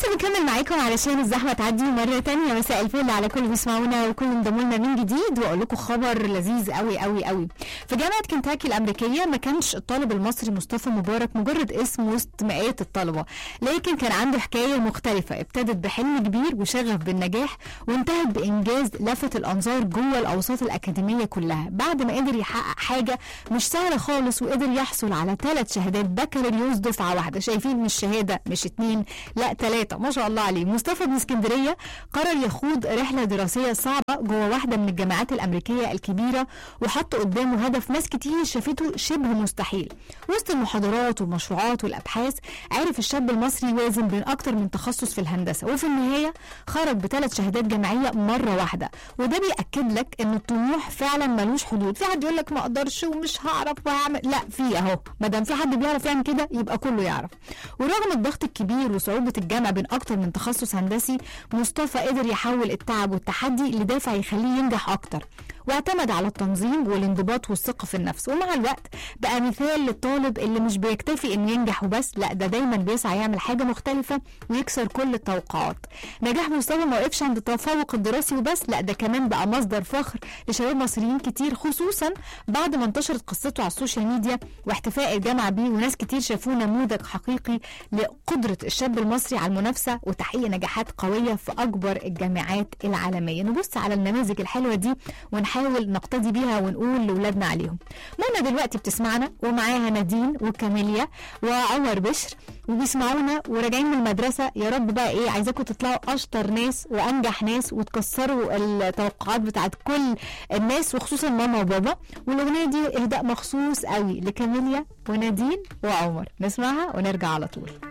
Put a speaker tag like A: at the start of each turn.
A: لسه بكمل معاكم علشان الزحمه تعدي مره تانية مساء الفل على كل اللي بيسمعونا وكل انضموا لنا من جديد واقول لكم خبر لذيذ قوي قوي قوي في جامعه كنتاكي الامريكيه ما كانش الطالب المصري مصطفى مبارك مجرد اسم وسط مئات الطلبه لكن كان عنده حكايه مختلفه ابتدت بحلم كبير وشغف بالنجاح وانتهت بانجاز لفت الانظار جوه الاوساط الاكاديميه كلها بعد ما قدر يحقق حاجه مش سهله خالص وقدر يحصل على ثلاث شهادات بكالوريوس دفعه واحده شايفين مش شهاده مش اتنين لا ثلاثه ما شاء الله عليه مصطفى من اسكندريه قرر يخوض رحله دراسيه صعبه جوه واحده من الجامعات الامريكيه الكبيره وحط قدامه هدف ناس كتير شافته شبه مستحيل وسط المحاضرات والمشروعات والابحاث عرف الشاب المصري يوازن بين اكتر من تخصص في الهندسه وفي النهايه خرج بثلاث شهادات جامعيه مره واحده وده بياكد لك ان الطموح فعلا ملوش حدود في حد يقول لك ما اقدرش ومش هعرف وهعمل لا في اهو ما دام في حد بيعرف يعمل كده يبقى كله يعرف ورغم الضغط الكبير وصعوبه الجمع بين اكتر من تخصص هندسي مصطفى قدر يحول التعب والتحدي لدافع يخليه ينجح اكتر واعتمد على التنظيم والانضباط والثقه في النفس ومع الوقت بقى مثال للطالب اللي مش بيكتفي انه ينجح وبس لا ده دايما بيسعى يعمل حاجه مختلفه ويكسر كل التوقعات نجاح مصطفى ما وقفش عند التفوق الدراسي وبس لا ده كمان بقى مصدر فخر لشباب مصريين كتير خصوصا بعد ما انتشرت قصته على السوشيال ميديا واحتفاء الجامعه بيه وناس كتير شافوه نموذج حقيقي لقدره الشاب المصري على المنافسه وتحقيق نجاحات قويه في اكبر الجامعات العالميه نبص على النماذج الحلوه دي ونحاول نقتدي بيها ونقول لاولادنا عليهم منى دلوقتي بتسمعنا ومعاها نادين وكاميليا وعمر بشر وبيسمعونا وراجعين من المدرسه يا رب بقى ايه عايزاكم تطلعوا اشطر ناس وانجح ناس وتكسروا التوقعات بتاعت كل الناس وخصوصا ماما وبابا والاغنيه دي اهداء مخصوص قوي لكاميليا ونادين وعمر نسمعها ونرجع على طول